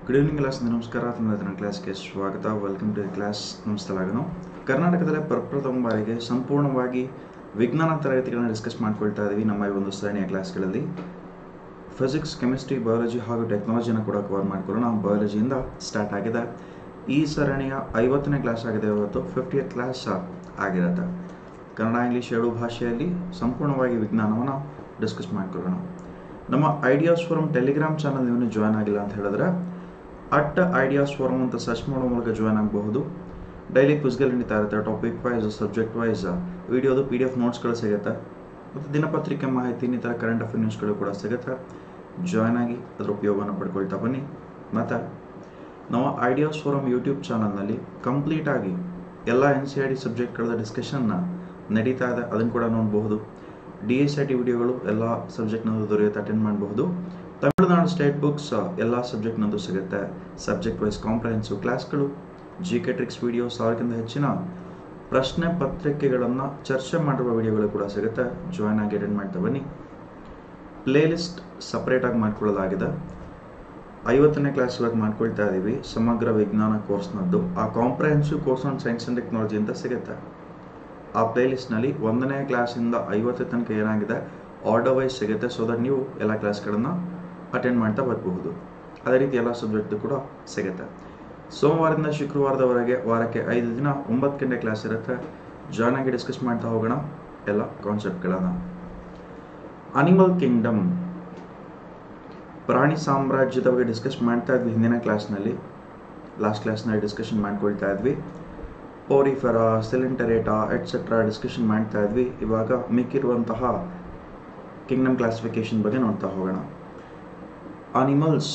good evening class ನಮಸ್ಕಾರ ನನ್ನ ಕ್ಲಾಸ್ಗೆ ಸ್ವಾಗತ ವೆಲ್ಕಮ್ ಟು ದಿ ಕ್ಲಾಸ್ ನಮಸ್ತಲಾಗನು ಕರ್ನಾಟಕದಲ್ಲೇ ಪ್ರಪ್ರಥಮ ಬಾರಿಗೆ ಸಂಪೂರ್ಣವಾಗಿ ವಿಜ್ಞಾನ ತರಗತಿಗಳನ್ನ ಡಿಸ್ಕಸ್ ಮಾಡ್ಕೊಳ್ತಾ ಇದ್ದೀವಿ ನಮ್ಮ ಈ ಒಂದು ಸರಣಿಯ ಕ್ಲಾಸ್ಗಳಲ್ಲಿ ಫಿಸಿಕ್ಸ್ ಕೆಮಿಸ್ಟ್ರಿ ಬಯಾಲಜಿ ಹಾಗೂ ಟೆಕ್ನಾಲಜಿನ ಕೂಡ ಕವರ್ ಮಾಡ್ಕೊಳ್ಳೋಣ ಬಯಾಲಜಿಯಿಂದ ಸ್ಟಾರ್ಟ್ ಆಗಿದೆ ಈ ಸರಣಿಯ ಐವತ್ತನೇ ಕ್ಲಾಸ್ ಆಗಿದೆ ಇವತ್ತು ಫಿಫ್ಟಿಯತ್ ಕ್ಲಾಸ್ ಆಗಿರುತ್ತೆ ಕನ್ನಡ ಇಂಗ್ಲೀಷ್ ಎರಡು ಭಾಷೆಯಲ್ಲಿ ಸಂಪೂರ್ಣವಾಗಿ ವಿಜ್ಞಾನವನ್ನು ಡಿಸ್ಕಸ್ ಮಾಡ್ಕೊಳ್ಳೋಣ ನಮ್ಮ ಐಡಿಯಾಸ್ ಫೋರಮ್ ಟೆಲಿಗ್ರಾಮ್ ಚಾನಲ್ ನೀವು ಜಾಯ್ನ್ ಆಗಿಲ್ಲ ಅಂತ ಹೇಳಿದ್ರೆ ಅಟ್ ಐಡಿಯಾಸ್ ಫೋರಮ್ ಅಂತ ಸರ್ಚ್ ಮಾಡೋ ಮೂಲಕ ಜಾಯ್ನ್ ಆಗಬಹುದು ಡೈಲಿ ಕ್ವಿಸ್ಗಳು ನಡೀತಾ ಇರುತ್ತೆ ಟಾಪಿಕ್ ವೈಸ್ ಸಬ್ಜೆಕ್ಟ್ ವೈಸ್ ವಿಡಿಯೋದು ಪಿ ಡಿ ಎಫ್ ನೋಟ್ಸ್ಗಳು ಸಿಗುತ್ತೆ ಮತ್ತು ದಿನಪತ್ರಿಕೆ ಮಾಹಿತಿ ಇನ್ನಿತರ ಕರೆಂಟ್ ಅಫೇರ್ ನ್ಯೂಸ್ಗಳು ಕೂಡ ಸಿಗುತ್ತೆ ಜಾಯ್ನ್ ಆಗಿ ಅದರ ಉಪಯೋಗವನ್ನು ಪಡ್ಕೊಳ್ತಾ ಬನ್ನಿ ಮತ್ತು ನಾವು ಐಡಿಯಾಸ್ ಫೋರಮ್ ಯೂಟ್ಯೂಬ್ ಚಾನಲ್ನಲ್ಲಿ ಕಂಪ್ಲೀಟಾಗಿ ಎಲ್ಲ ಎನ್ ಸಿ ಐ ಡಿ ಸಬ್ಜೆಕ್ಟ್ಗಳ ಡಿಸ್ಕಷನ್ನ ನಡೀತಾ ಇದೆ ಅದನ್ನು ಕೂಡ ನೋಡಬಹುದು ಡಿ ಎಸ್ ಐ ಟಿ ವಿಡಿಯೋಗಳು ಎಲ್ಲ ಸಬ್ಜೆಕ್ಟ್ನದು ದೊರೆಯುತ್ತೆ ಅಟೆಂಡ್ ಮಾಡಬಹುದು ತಮಿಳುನಾಡು ಸ್ಟೇಟ್ ಬುಕ್ಸ್ ಎಲ್ಲ ಸಬ್ಜೆಕ್ಟ್ನದು ಸಿಗುತ್ತೆ ಸಬ್ಜೆಕ್ಟ್ ವೈಸ್ ಕಾಂಪ್ರಹೆನ್ಸಿವ್ ಕ್ಲಾಸ್ಗಳು ಜಿ ಕೆ ಟ್ರಿಕ್ಸ್ ವಿಡಿಯೋ ಸಾವಿರಕ್ಕಿಂತ ಹೆಚ್ಚಿನ ಪ್ರಶ್ನೆ ಪತ್ರಿಕೆಗಳನ್ನು ಚರ್ಚೆ ಮಾಡಿರುವ ವಿಡಿಯೋಗಳು ಕೂಡ ಸಿಗುತ್ತೆ ಜಾಯ್ನ್ ಆಗಿ ಅಟೆಂಡ್ ಮಾಡ್ತಾ ಬನ್ನಿ ಪ್ಲೇ ಲಿಸ್ಟ್ ಸಪ್ರೇಟಾಗಿ ಮಾಡ್ಕೊಳ್ಳಲಾಗಿದೆ ಐವತ್ತನೇ ಕ್ಲಾಸ್ ಇವತ್ತು ಮಾಡ್ಕೊಳ್ತಾ ಇದ್ದೀವಿ ಸಮಗ್ರ ವಿಜ್ಞಾನ ಕೋರ್ಸ್ನದ್ದು ಆ comprehensive course on science and technology ಅಂತ ಸಿಗುತ್ತೆ ಆ ಪ್ಲೇ ಲಿಸ್ಟ್ನಲ್ಲಿ ಒಂದನೇ ಕ್ಲಾಸಿಂದ ಐವತ್ತು ತನಕ ಏನಾಗಿದೆ ಆರ್ಡರ್ ವೈಸ್ ಸಿಗುತ್ತೆ ಸೊ ದಟ್ ನೀವು ಎಲ್ಲ ಕ್ಲಾಸ್ಗಳನ್ನು ಅಟೆಂಡ್ ಮಾಡ್ತಾ ಬರಬಹುದು ಅದೇ ರೀತಿ ಎಲ್ಲ ಸಬ್ಜೆಕ್ಟ್ ಕೂಡ ಸಿಗುತ್ತೆ ಸೋಮವಾರದಿಂದ ಶುಕ್ರವಾರದವರೆಗೆ ವಾರಕ್ಕೆ ಐದು ದಿನ ಒಂಬತ್ತು ಗಂಟೆ ಕ್ಲಾಸ್ ಇರುತ್ತೆ ಜಾಯ್ನ್ ಆಗಿ ಡಿಸ್ಕಸ್ ಮಾಡ್ತಾ ಹೋಗೋಣ ಎಲ್ಲ ಕಾನ್ಸೆಪ್ಟ್ಗಳನ್ನು ಅನಿಮಲ್ ಕಿಂಗ್ಡಮ್ ಪ್ರಾಣಿ ಸಾಮ್ರಾಜ್ಯದ ಬಗ್ಗೆ ಡಿಸ್ಕಸ್ ಮಾಡ್ತಾ ಇದ್ವಿ ಹಿಂದಿನ ಕ್ಲಾಸ್ನಲ್ಲಿ ಲಾಸ್ಟ್ ಕ್ಲಾಸ್ನಲ್ಲಿ ಡಿಸ್ಕಷನ್ ಮಾಡ್ಕೊಳ್ತಾ ಇದ್ವಿ ಪೋರಿಫೆರಾ ಸಿಲಿಂಟರೇಟಾ ಎಟ್ಸೆಟ್ರಾ ಡಿಸ್ಕಷನ್ ಮಾಡ್ತಾ ಇದ್ವಿ ಇವಾಗ ಮಿಕ್ಕಿರುವಂತಹ ಕಿಂಗ್ಡಮ್ ಕ್ಲಾಸಿಫಿಕೇಶನ್ ಬಗ್ಗೆ ನೋಡ್ತಾ ಹೋಗೋಣ ಅನಿಮಲ್ಸ್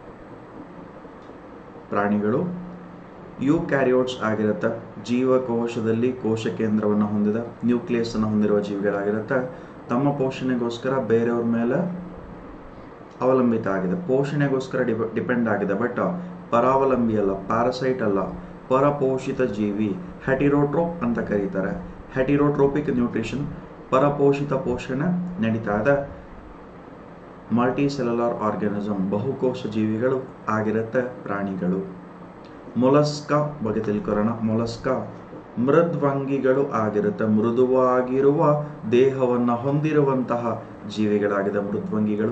ಪ್ರಾಣಿಗಳು ಯು ಕ್ಯಾರಿಯೋಟ್ಸ್ ಆಗಿರುತ್ತೆ ಜೀವಕೋಶದಲ್ಲಿ ಕೋಶ ಕೇಂದ್ರವನ್ನು ಹೊಂದಿದ ನ್ಯೂಕ್ಲಿಯಸ್ ಅನ್ನು ಹೊಂದಿರುವ ಜೀವಿಗಳಾಗಿರುತ್ತೆ ತಮ್ಮ ಪೋಷಣೆಗೋಸ್ಕರ ಬೇರೆಯವ್ರ ಮೇಲೆ ಅವಲಂಬಿತ ಆಗಿದೆ ಪೋಷಣೆಗೋಸ್ಕರ ಡಿಪೆಂಡ್ ಆಗಿದೆ ಬಟ್ ಪರಾವಲಂಬಿ ಅಲ್ಲ ಪ್ಯಾರಸೈಟ್ ಅಲ್ಲ ಪರಪೋಷಿತ ಜೀವಿ ಹೆಟಿರೋಟ್ರೋಪ್ ಅಂತ ಕರೀತಾರೆ ಹೆಟಿರೋಟ್ರೋಪಿಕ್ ನ್ಯೂಟ್ರಿಷನ್ ಪರಪೋಷಿತ ಪೋಷಣೆ ನಡೀತಾ ಇದೆ ಮಲ್ಟಿ ಸೆಲ್ಯುಲಾರ್ ಆರ್ಗ್ಯಾನಿಸಮ್ ಬಹುಕೋಶ ಜೀವಿಗಳು ಆಗಿರುತ್ತೆ ಪ್ರಾಣಿಗಳು ಮೊಲಸ್ಕಾ ಬಗ್ಗೆ ತಿಳ್ಕೊಳ್ಳೋಣ ಮೊಲಸ್ಕಾ ಮೃದ್ವಂಗಿಗಳು ಆಗಿರುತ್ತೆ ಮೃದುವಾಗಿರುವ ದೇಹವನ್ನು ಹೊಂದಿರುವಂತಹ ಜೀವಿಗಳಾಗಿದೆ ಮೃದ್ವಂಗಿಗಳು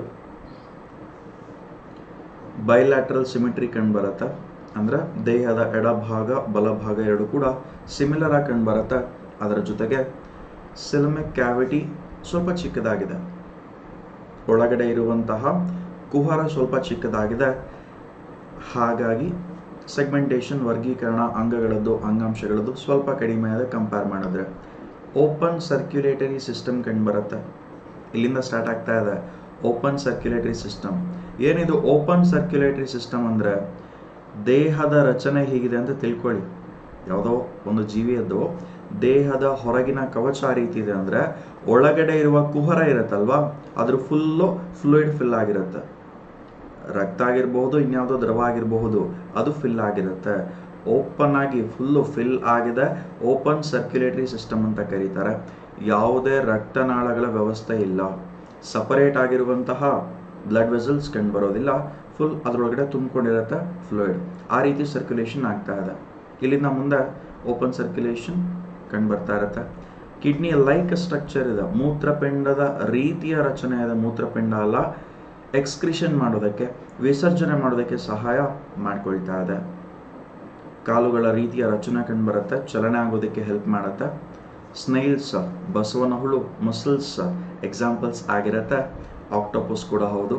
ಬೈಲ್ಯಾಟ್ರಲ್ ಸಿಮಿಟ್ರಿ ಕಂಡುಬರುತ್ತೆ ಅಂದ್ರೆ ದೇಹದ ಎಡಭಾಗ ಬಲಭಾಗ ಎರಡು ಕೂಡ ಸಿಮಿಲರ್ ಆಗಿ ಕಂಡುಬರುತ್ತೆ ಅದರ ಜೊತೆಗೆ ಸಿಲಮಿಕ್ ಕ್ಯಾವಿಟಿ ಸ್ವಲ್ಪ ಚಿಕ್ಕದಾಗಿದೆ ಒಳಗಡೆ ಇರುವಂತಹ ಕುಹರ ಸ್ವಲ್ಪ ಚಿಕ್ಕದಾಗಿದೆ ಹಾಗಾಗಿ ಸೆಗ್ಮೆಂಟೇಷನ್ ವರ್ಗೀಕರಣ ಅಂಗಗಳದ್ದು ಅಂಗಾಂಶಗಳದ್ದು ಸ್ವಲ್ಪ ಕಡಿಮೆ ಇದೆ ಕಂಪೇರ್ ಮಾಡಿದ್ರೆ ಓಪನ್ ಸರ್ಕ್ಯುಲೇಟರಿ ಸಿಸ್ಟಮ್ ಕಂಡುಬರುತ್ತೆ ಇಲ್ಲಿಂದ ಸ್ಟಾರ್ಟ್ ಆಗ್ತಾ ಇದೆ ಓಪನ್ ಸರ್ಕ್ಯುಲೇಟರಿ ಸಿಸ್ಟಮ್ ಏನಿದು ಓಪನ್ ಸರ್ಕ್ಯುಲೇಟರಿ ಸಿಸ್ಟಮ್ ಅಂದರೆ ದೇಹದ ರಚನೆ ಹೀಗಿದೆ ಅಂತ ತಿಳ್ಕೊಳ್ಳಿ ಯಾವುದೋ ಒಂದು ಜೀವಿಯದ್ದು ದೇಹದ ಹೊರಗಿನ ಕವಚ ಆ ರೀತಿ ಇದೆ ಅಂದರೆ ಒಳಗಡೆ ಇರುವ ಕುಹರ ಇರುತ್ತಲ್ವಾ ಅದ್ರ ಫುಲ್ಲು ಫ್ಲೂಯಿಡ್ ಫಿಲ್ ಆಗಿರುತ್ತೆ ರಕ್ತ ಆಗಿರಬಹುದು ಇನ್ಯಾವುದೋ ದ್ರವ ಆಗಿರಬಹುದು ಅದು ಫಿಲ್ ಆಗಿರುತ್ತೆ ಓಪನ್ ಆಗಿ ಫುಲ್ಲು ಫಿಲ್ ಆಗಿದೆ ಓಪನ್ ಸರ್ಕ್ಯುಲೇಟರಿ ಸಿಸ್ಟಮ್ ಅಂತ ಕರೀತಾರೆ ಯಾವುದೇ ರಕ್ತನಾಳಗಳ ವ್ಯವಸ್ಥೆ ಇಲ್ಲ ಸಪರೇಟ್ ಆಗಿರುವಂತಹ ಬ್ಲಡ್ ವೆಸಲ್ಸ್ ಕಂಡು ಬರೋದಿಲ್ಲ ಫುಲ್ ಅದರೊಳಗಡೆ ತುಂಬಿಕೊಂಡಿರುತ್ತೆ ಫ್ಲೂಯಿಡ್ ಆ ರೀತಿ ಸರ್ಕ್ಯುಲೇಷನ್ ಆಗ್ತಾ ಇದೆ ಇಲ್ಲಿಂದ ಮುಂದೆ ಓಪನ್ ಸರ್ಕ್ಯುಲೇಷನ್ ಕಂಡು ಬರ್ತಾ ಇರುತ್ತೆ ಕಿಡ್ನಿ ಲೈಕ್ ಸ್ಟ್ರಕ್ಚರ್ ಇದೆ ಮೂತ್ರಪಿಂಡದ ರೀತಿಯ ರಚನೆ ಇದೆ ಮೂತ್ರಪಿಂಡ ಅಲ್ಲ ಎಕ್ಸ್ಕ್ರಿಷನ್ ಮಾಡೋದಕ್ಕೆ ವಿಸರ್ಜನೆ ಮಾಡೋದಕ್ಕೆ ಸಹಾಯ ಮಾಡ್ಕೊಳ್ತಾ ಇದೆ ಕಾಲುಗಳ ರೀತಿಯ ರಚನೆ ಕಂಡು ಬರುತ್ತೆ ಚಲನೆ ಆಗೋದಕ್ಕೆ ಹೆಲ್ಪ್ ಮಾಡುತ್ತೆ ಸ್ನೈಲ್ಸ್ ಬಸವನ ಹುಳು ಮಸಲ್ಸ್ ಎಕ್ಸಾಂಪಲ್ಸ್ ಆಗಿರುತ್ತೆ ಆಕ್ಟೋಪಸ್ ಕೂಡ ಹೌದು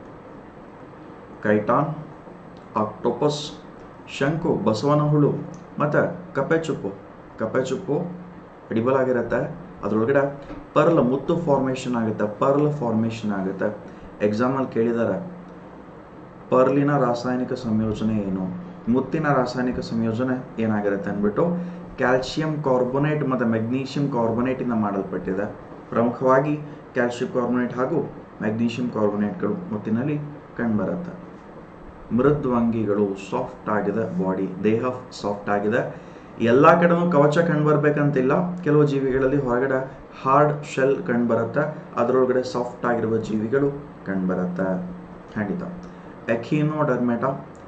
ಕೈಟಾನ್ ಆಕ್ಟೋಪಸ್ ಶಂಕು ಬಸವನ ಹುಳು ಮತ್ತು ಕಪ್ಪೆಚುಪ್ಪು ಕಪ್ಪೆಚುಪ್ಪು ಎಡಿಬಲ್ ಆಗಿರುತ್ತೆ ಅದರೊಳಗಡೆ ಪರ್ಲ್ ಮುತ್ತು ಫಾರ್ಮೇಷನ್ ಆಗುತ್ತೆ ಪರ್ಲ್ ಫಾರ್ಮೇಷನ್ ಆಗುತ್ತೆ ಎಕ್ಸಾಮಲ್ಲಿ ಕೇಳಿದ್ದಾರೆ ಪರ್ಲಿನ ರಾಸಾಯನಿಕ ಸಂಯೋಜನೆ ಏನು ಮುತ್ತಿನ ರಾಸಾಯನಿಕ ಸಂಯೋಜನೆ ಏನಾಗಿರುತ್ತೆ ಅಂದ್ಬಿಟ್ಟು ಕ್ಯಾಲ್ಸಿಯಂ ಕಾರ್ಬೋನೇಟ್ ಮತ್ತು ಮೆಗ್ನೀಷಿಯಂ ಕಾರ್ಬೋನೇಟಿಂದ ಮಾಡಲ್ಪಟ್ಟಿದೆ ಪ್ರಮುಖವಾಗಿ ಕ್ಯಾಲ್ಸಿಯಂ ಕಾರ್ಬೋನೇಟ್ ಹಾಗೂ ಮೆಗ್ನೀಷಿಯಂ ಕಾರ್ಬೋನೇಟ್ಗಳು ಮುತ್ತಿನಲ್ಲಿ ಕಂಡುಬರುತ್ತೆ ಮೃದ್ವಂಗಿಗಳು ಸಾಫ್ಟ್ ಆಗಿದೆ ಬಾಡಿ ದೇಹ ಸಾಫ್ಟ್ ಆಗಿದೆ ಎಲ್ಲ ಕಡೆನೂ ಕವಚ ಕಂಡುಬರ್ಬೇಕಂತಿಲ್ಲ ಕೆಲವು ಜೀವಿಗಳಲ್ಲಿ ಹೊರಗಡೆ ಹಾರ್ಡ್ ಶೆಲ್ ಕಂಡುಬರುತ್ತೆ ಅದರೊಳಗಡೆ ಸಾಫ್ಟ್ ಆಗಿರುವ ಜೀವಿಗಳು ಕಂಡುಬರುತ್ತೆ ಖಂಡಿತ ಎಖಿನೋಡರ್ಮೆಟಾ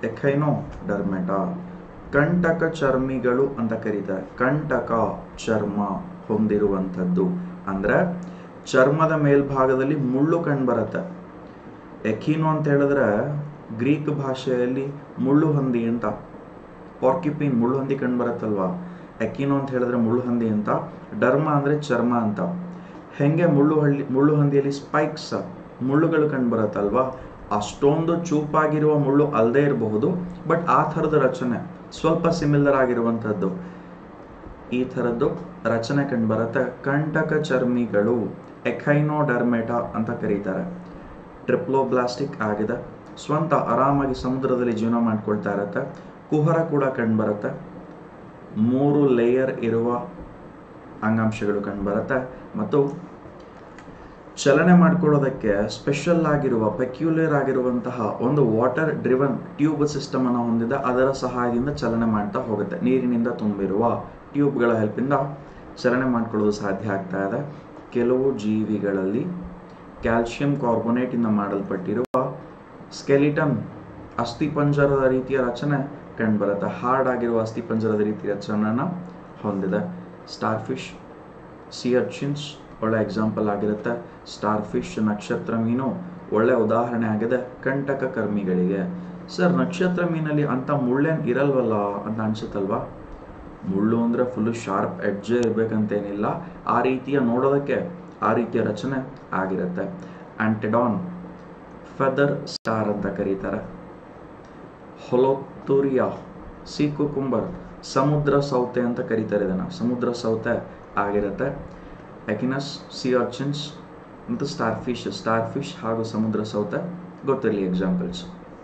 ಎಖೈನೋ ಡರ್ಮೆಟ ಕಂಟಕ ಚರ್ಮಿಗಳು ಅಂತ ಕರೀತಾರೆ ಕಂಟಕ ಚರ್ಮ ಹೊಂದಿರುವಂಥದ್ದು ಅಂದ್ರೆ ಚರ್ಮದ ಮೇಲ್ಭಾಗದಲ್ಲಿ ಮುಳ್ಳು ಕಂಡುಬರುತ್ತೆ ಎಖಿನೋ ಅಂತ ಹೇಳಿದ್ರೆ ಗ್ರೀಕ್ ಭಾಷೆಯಲ್ಲಿ ಮುಳ್ಳು ಹಂದಿ ಅಂತ ಪಾರ್ಕಿಪಿನ್ ಮುಳ್ಳು ಹಂದಿ ಕಂಡು ಬರುತ್ತಲ್ವಾ ಎಕಿನೋ ಅಂತ ಹೇಳಿದ್ರೆ ಮುಳ್ಳು ಹಂದಿ ಅಂತ ಡರ್ಮ ಅಂದ್ರೆ ಚರ್ಮ ಅಂತ ಹೆಂಗೆ ಮುಳ್ಳು ಹಳ್ಳಿ ಮುಳ್ಳು ಹಂದಿಯಲ್ಲಿ ಸ್ಪೈಕ್ಸ್ ಮುಳ್ಳುಗಳು ಕಂಡು ಬರುತ್ತಲ್ವಾ ಅಷ್ಟೊಂದು ಚೂಪಾಗಿರುವ ಮುಳ್ಳು ಅಲ್ಲದೆ ಇರಬಹುದು ಬಟ್ ಆ ಥರದ ರಚನೆ ಸ್ವಲ್ಪ ಸಿಮಿಲರ್ ಆಗಿರುವಂಥದ್ದು ಈ ಥರದ್ದು ರಚನೆ ಕಂಡು ಬರುತ್ತೆ ಕಂಟಕ ಚರ್ಮಿಗಳು ಎಖೈನೋಡರ್ಮೆಟಾ ಅಂತ ಕರೀತಾರೆ ಟ್ರಿಪ್ಲೋಬ್ಲಾಸ್ಟಿಕ್ ಆಗಿದೆ ಸ್ವಂತ ಆರಾಮಾಗಿ ಸಮುದ್ರದಲ್ಲಿ ಜೀವನ ಮಾಡ್ಕೊಳ್ತಾ ಇರುತ್ತೆ ಕುಹರ ಕೂಡ ಕಂಡುಬರುತ್ತೆ ಮೂರು ಲೇಯರ್ ಇರುವ ಅಂಗಾಂಶಗಳು ಕಂಡುಬರುತ್ತೆ ಮತ್ತು ಚಲನೆ ಮಾಡ್ಕೊಳ್ಳೋದಕ್ಕೆ ಸ್ಪೆಷಲ್ ಆಗಿರುವ ಪೆಕ್ಯುಲರ್ ಆಗಿರುವಂತಹ ಒಂದು ವಾಟರ್ ಡ್ರಿವನ್ ಟ್ಯೂಬ್ ಸಿಸ್ಟಮ್ ಅನ್ನು ಹೊಂದಿದ ಅದರ ಸಹಾಯದಿಂದ ಚಲನೆ ಮಾಡ್ತಾ ಹೋಗುತ್ತೆ ನೀರಿನಿಂದ ತುಂಬಿರುವ ಟ್ಯೂಬ್ಗಳ ಹೆಲ್ಪಿಂದ ಚಲನೆ ಮಾಡ್ಕೊಳ್ಳೋದು ಸಾಧ್ಯ ಆಗ್ತಾ ಇದೆ ಕೆಲವು ಜೀವಿಗಳಲ್ಲಿ ಕ್ಯಾಲ್ಸಿಯಂ ಕಾರ್ಬೋನೇಟ್ ಇಂದ ಮಾಡಲ್ಪಟ್ಟಿರುವ ಸ್ಕೆಲಿಟನ್ ಅಸ್ಥಿಪಂಜರದ ರೀತಿಯ ರಚನೆ ಕಂಡುಬರುತ್ತೆ ಹಾರ್ಡ್ ಆಗಿರುವ ಅಸ್ಥಿಪಂಜರದ ರೀತಿಯ ರಚನೆನ ಹೊಂದಿದೆ ಸ್ಟಾರ್ ಫಿಶ್ ಸಿಯರ್ಚಿನ್ಸ್ ಒಳ್ಳೆ ಎಕ್ಸಾಂಪಲ್ ಆಗಿರುತ್ತೆ ಸ್ಟಾರ್ ಫಿಶ್ ನಕ್ಷತ್ರ ಮೀನು ಒಳ್ಳೆ ಉದಾಹರಣೆ ಆಗಿದೆ ಕಂಟಕ ಕರ್ಮಿಗಳಿಗೆ ಸರ್ ನಕ್ಷತ್ರ ಮೀನಲ್ಲಿ ಅಂತ ಮುಳ್ಳೇನ್ ಇರಲ್ವಲ್ಲ ಅಂತ ಅನ್ಸುತ್ತಲ್ವಾ ಮುಳ್ಳು ಅಂದ್ರೆ ಫುಲ್ ಶಾರ್ಪ್ ಎಡ್ಜೆ ಇರ್ಬೇಕಂತೇನಿಲ್ಲ ಆ ರೀತಿಯ ನೋಡೋದಕ್ಕೆ ಆ ರೀತಿಯ ರಚನೆ ಆಗಿರುತ್ತೆ ಆಂಟಿಡಾನ್ ಫೆದರ್ ಸ್ಟಾರ್ ಅಂತ ಕರೀತಾರೆ ಹೊಲೋತುರಿಯಾ ಸಿ ಕುಕುಂಬರ್ ಸಮುದ್ರ ಸೌತೆ ಅಂತ ಕರೀತಾರೆ ಇದನ್ನು ಸಮುದ್ರ ಸೌತೆ ಆಗಿರುತ್ತೆ ಎಕಿನಸ್ ಸಿ ಆರ್ಚಿನ್ಸ್ ಮತ್ತು ಸ್ಟಾರ್ ಫಿಶ್ ಸ್ಟಾರ್ ಫಿಶ್ ಹಾಗೂ ಸಮುದ್ರ ಸೌತೆ ಗೊತ್ತಿರಲಿ ಎಕ್ಸಾಂಪಲ್ಸ್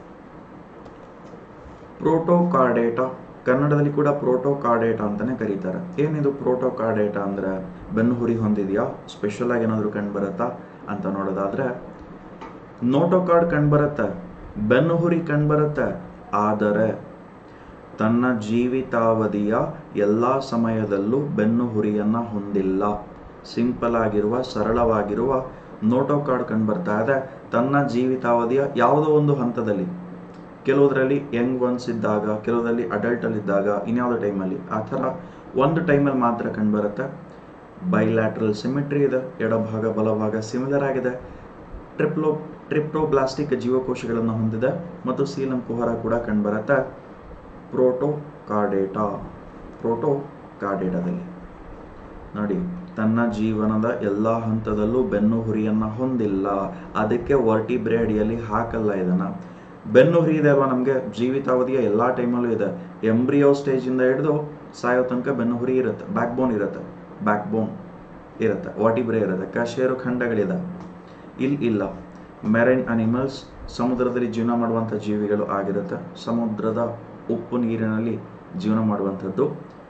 ಪ್ರೋಟೋಕಾರ್ಡೇಟಾ ಕನ್ನಡದಲ್ಲಿ ಕೂಡ ಪ್ರೋಟೋಕಾರ್ಡೇಟಾ ಅಂತಾನೆ ಕರೀತಾರೆ ಏನಿದು ಪ್ರೋಟೋಕಾರ್ಡೇಟಾ ಅಂದ್ರೆ ಬೆನ್ನು ಹುರಿ ಹೊಂದಿದೆಯಾ ಸ್ಪೆಷಲ್ ಆಗಿ ಏನಾದರೂ ಕಂಡು ಬರುತ್ತಾ ಅಂತ ನೋಡೋದಾದ್ರೆ ನೋಟೋಕಾರ್ಡ್ ಕಂಡು ಬರುತ್ತೆ ಬೆನ್ನು ಹುರಿ ಕಂಡು ಬರುತ್ತೆ ಆದರೆ ತನ್ನ ಜೀವಿತಾವಧಿಯ ಎಲ್ಲ ಸಮಯದಲ್ಲೂ ಬೆನ್ನು ಹುರಿಯನ್ನ ಹೊಂದಿಲ್ಲ ಸಿಂಪಲ್ ಆಗಿರುವ ಸರಳವಾಗಿರುವ ನೋಟೋಕಾರ್ಡ್ ಕಂಡು ಬರ್ತಾ ಇದೆ ತನ್ನ ಜೀವಿತಾವಧಿಯ ಯಾವುದೋ ಒಂದು ಹಂತದಲ್ಲಿ ಕೆಲವುದರಲ್ಲಿ ಯಂಗ್ ಒನ್ಸ್ ಇದ್ದಾಗ ಕೆಲವುದರಲ್ಲಿ ಅಡಲ್ಟ್ ಅಲ್ಲಿ ಇದ್ದಾಗ ಇನ್ಯಾವುದೋ ಟೈಮಲ್ಲಿ ಆ ಥರ ಒಂದು ಟೈಮಲ್ಲಿ ಮಾತ್ರ ಕಂಡುಬರುತ್ತೆ ಬೈಲ್ಯಾಟ್ರಲ್ ಸಿಮಿಟ್ರಿ ಇದೆ ಎಡಭಾಗ ಬಲಭಾಗ ಸಿಮಿಲರ್ ಆಗಿದೆ ಟ್ರಿಪ್ಲೋ ಟ್ರಿಪ್ಟೋಬ್ಲಾಸ್ಟಿಕ್ ಜೀವಕೋಶಗಳನ್ನು ಹೊಂದಿದೆ ಮತ್ತು ಸೀಲಂ ಕುಹರ ಕೂಡ ಕಂಡುಬರುತ್ತೆ ಪ್ರೋಟೋಕಾರ್ಡೇಟಾ ಪ್ರೋಟೋಕಾರ್ಡೇಟಾದಲ್ಲಿ ನೋಡಿ ತನ್ನ ಜೀವನದ ಎಲ್ಲ ಹಂತದಲ್ಲೂ ಬೆನ್ನು ಹುರಿಯನ್ನ ಹೊಂದಿಲ್ಲ ಅದಕ್ಕೆ ವರ್ಟಿಬ್ರೆ ಅಡಿಯಲ್ಲಿ ಹಾಕಲ್ಲ ಇದನ್ನ ಬೆನ್ನು ಹುರಿ ಇದೆ ಅಲ್ವಾ ನಮಗೆ ಜೀವಿತಾವಧಿಯ ಎಲ್ಲ ಟೈಮಲ್ಲೂ ಇದೆ ಎಂಬ್ರಿಯೋ ಸ್ಟೇಜಿಂದ ಹಿಡಿದು ಸಾಯೋ ತನಕ ಬೆನ್ನು ಹುರಿ ಇರುತ್ತೆ ಬ್ಯಾಕ್ ಬೋನ್ ಇರುತ್ತೆ ಬ್ಯಾಕ್ ಬೋನ್ ಇರುತ್ತೆ ವಾಟಿಬ್ರೆ ಇರುತ್ತೆ ಕಶೇರು ಖಂಡಗಳಿದೆ ಇಲ್ಲಿ ಇಲ್ಲ ಮೆರೈನ್ ಅನಿಮಲ್ಸ್ ಸಮುದ್ರದಲ್ಲಿ ಜೀವನ ಮಾಡುವಂಥ ಜೀವಿಗಳು ಆಗಿರುತ್ತೆ ಸಮುದ್ರದ ಉಪ್ಪು ನೀರಿನಲ್ಲಿ ಜೀವನ ಮಾಡುವಂಥದ್ದು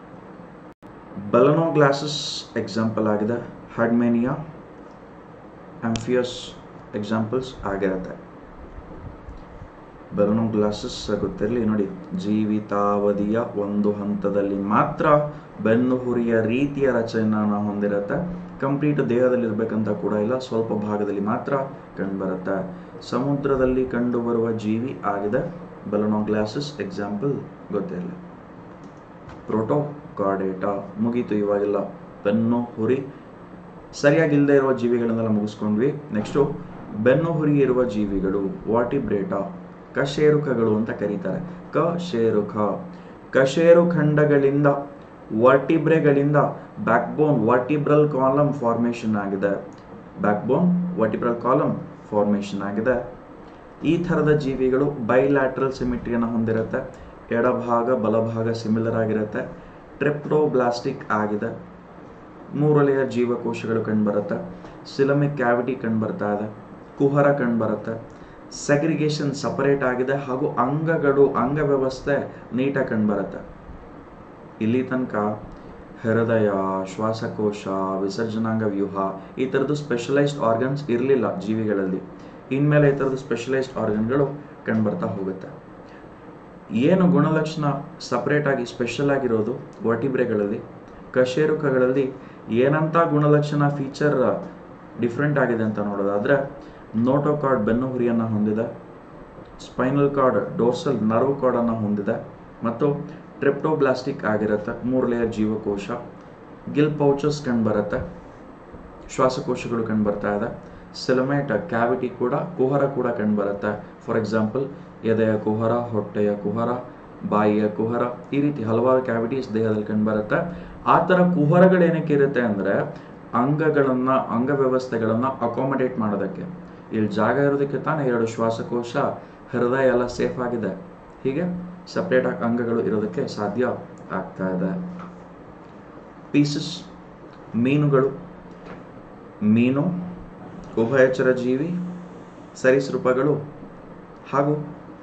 ಬಲನೋ ಗ್ಲಾಸಸ್ ಎಕ್ಸಾಂಪಲ್ ಆಗಿದೆ ಹಡ್ಮೇನಿಯಾ ಆಂಫಿಯಸ್ ಎಕ್ಸಾಂಪಲ್ಸ್ ಆಗಿರುತ್ತೆ ಬಲೂನು ಗ್ಲಾಸಸ್ ಗೊತ್ತಿರಲಿ ನೋಡಿ ಜೀವಿತಾವಧಿಯ ಒಂದು ಹಂತದಲ್ಲಿ ಮಾತ್ರ ಬೆನ್ನು ಹುರಿಯ ರೀತಿಯ ರಚನೆಯನ್ನು ಹೊಂದಿರುತ್ತೆ ಕಂಪ್ಲೀಟ್ ದೇಹದಲ್ಲಿ ಇರಬೇಕಂತ ಕೂಡ ಇಲ್ಲ ಸ್ವಲ್ಪ ಭಾಗದಲ್ಲಿ ಮಾತ್ರ ಕಂಡುಬರುತ್ತೆ ಸಮುದ್ರದಲ್ಲಿ ಕಂಡುಬರುವ ಜೀವಿ ಆಗಿದೆ ಬಲೂನೋ ಗ್ಲಾಸಸ್ ಎಕ್ಸಾಂಪಲ್ ಗೊತ್ತಿರಲಿ ಪ್ರೋಟೋ ಕಾರ್ಡೇಟಾ ಮುಗೀತು ಇವಾಗೆಲ್ಲ ಬೆನ್ನು ಹುರಿ ಸರಿಯಾಗಿಲ್ಲದೆ ಇರುವ ಜೀವಿಗಳನ್ನೆಲ್ಲ ಮುಗಿಸ್ಕೊಂಡ್ವಿ ನೆಕ್ಸ್ಟು ಬೆನ್ನು ಹುರಿ ಇರುವ ಜೀವಿಗಳು ವಾಟಿಬ್ರೇಟಾ ಕಶೇರುಕಗಳು ಅಂತ ಕರೀತಾರೆ ಕಶೇರುಕ ಕಶೇರು ಖಂಡಗಳಿಂದ ವರ್ಟಿಬ್ರೆಗಳಿಂದ ಬ್ಯಾಕ್ಬೋನ್ ವರ್ಟಿಬ್ರಲ್ ಕಾಲಮ್ ಫಾರ್ಮೇಷನ್ ಆಗಿದೆ ಬ್ಯಾಕ್ಬೋನ್ ವರ್ಟಿಬ್ರಲ್ ಕಾಲಮ್ ಫಾರ್ಮೇಷನ್ ಆಗಿದೆ ಈ ಥರದ ಜೀವಿಗಳು ಬೈಲ್ಯಾಟ್ರಲ್ ಸಿಮಿಟ್ರಿಯನ್ನು ಹೊಂದಿರುತ್ತೆ ಎಡಭಾಗ ಬಲಭಾಗ ಸಿಮಿಲರ್ ಆಗಿರುತ್ತೆ ಟ್ರಿಪ್ಟೋಬ್ಲಾಸ್ಟಿಕ್ ಆಗಿದೆ ಮೂರು ಲೇಯರ್ ಜೀವಕೋಶಗಳು ಕಂಡುಬರುತ್ತೆ ಸಿಲಮಿಕ್ ಕ್ಯಾವಿಟಿ ಕಂಡುಬರ್ತಾ ಇದೆ ಕುಹರ ಕಂಡುಬರುತ್ತೆ ಸೆಗ್ರಿಗೇಷನ್ ಸಪರೇಟ್ ಆಗಿದೆ ಹಾಗೂ ಅಂಗಗಳು ಅಂಗ ವ್ಯವಸ್ಥೆ ನೀಟಾಗಿ ಕಂಡುಬರುತ್ತೆ ಇಲ್ಲಿ ತನಕ ಹೃದಯ ಶ್ವಾಸಕೋಶ ವಿಸರ್ಜನಾಂಗ ವ್ಯೂಹ ಈ ಥರದ್ದು ಸ್ಪೆಷಲೈಸ್ಡ್ ಆರ್ಗನ್ಸ್ ಇರಲಿಲ್ಲ ಜೀವಿಗಳಲ್ಲಿ ಇನ್ಮೇಲೆ ಈ ಥರದ್ದು ಸ್ಪೆಷಲೈಸ್ಡ್ ಆರ್ಗನ್ಗಳು ಕಂಡುಬರ್ತಾ ಹೋಗುತ್ತೆ ಏನು ಗುಣಲಕ್ಷಣ ಸಪರೇಟ್ ಆಗಿ ಸ್ಪೆಷಲ್ ಆಗಿರೋದು ವರ್ಟಿಬ್ರೆಗಳಲ್ಲಿ ಕಶೇರುಕಗಳಲ್ಲಿ ಏನಂತ ಗುಣಲಕ್ಷಣ ಫೀಚರ್ ಡಿಫ್ರೆಂಟ್ ಆಗಿದೆ ಅಂತ ನೋಡೋದಾದ್ರೆ ನೋಟೋಕಾರ್ಡ್ ಬೆನ್ನು ಹುರಿಯನ್ನು ಹೊಂದಿದೆ ಸ್ಪೈನಲ್ ಕಾರ್ಡ್ ಡೋರ್ಸಲ್ ನರ್ವ್ ಕಾರ್ಡನ್ನು ಹೊಂದಿದೆ ಮತ್ತು ಟ್ರಿಪ್ಟೋಬ್ಲಾಸ್ಟಿಕ್ ಆಗಿರುತ್ತೆ ಮೂರು ಲೇಯರ್ ಜೀವಕೋಶ ಗಿಲ್ ಪೌಚಸ್ ಕಂಡುಬರುತ್ತೆ ಶ್ವಾಸಕೋಶಗಳು ಕಂಡುಬರ್ತಾ ಇದೆ ಸಿಲಮೇಟ್ ಕ್ಯಾವಿಟಿ ಕೂಡ ಕುಹರ ಕೂಡ ಕಂಡುಬರುತ್ತೆ ಫಾರ್ ಎಕ್ಸಾಂಪಲ್ ಎದೆಯ ಕುಹರ ಹೊಟ್ಟೆಯ ಕುಹರ ಬಾಯಿಯ ಕುಹರ ಈ ರೀತಿ ಹಲವಾರು ಕ್ಯಾವಿಟೀಸ್ ದೇಹದಲ್ಲಿ ಕಂಡುಬರುತ್ತೆ ಆ ಥರ ಕುಹರಗಳೇನಕ್ಕೆ ಇರುತ್ತೆ ಅಂದರೆ ಅಂಗಗಳನ್ನು ಅಂಗವ್ಯವಸ್ಥೆಗಳನ್ನು ಅಕಾಮಡೇಟ್ ಮಾಡೋದಕ್ಕೆ ಇಲ್ಲಿ ಜಾಗ ಇರೋದಕ್ಕೆ ತಾನೇ ಎರಡು ಶ್ವಾಸಕೋಶ ಹೃದಯ ಎಲ್ಲ ಸೇಫ್ ಆಗಿದೆ ಹೀಗೆ ಸಪ್ರೇಟ್ ಆಗಿ ಅಂಗಗಳು ಇರೋದಕ್ಕೆ ಸಾಧ್ಯ ಆಗ್ತಾ ಇದೆ ಪೀಸಸ್ ಮೀನುಗಳು ಮೀನು ಉಭಯಚರ ಜೀವಿ ಸರೀಸೃಪಗಳು ಹಾಗೂ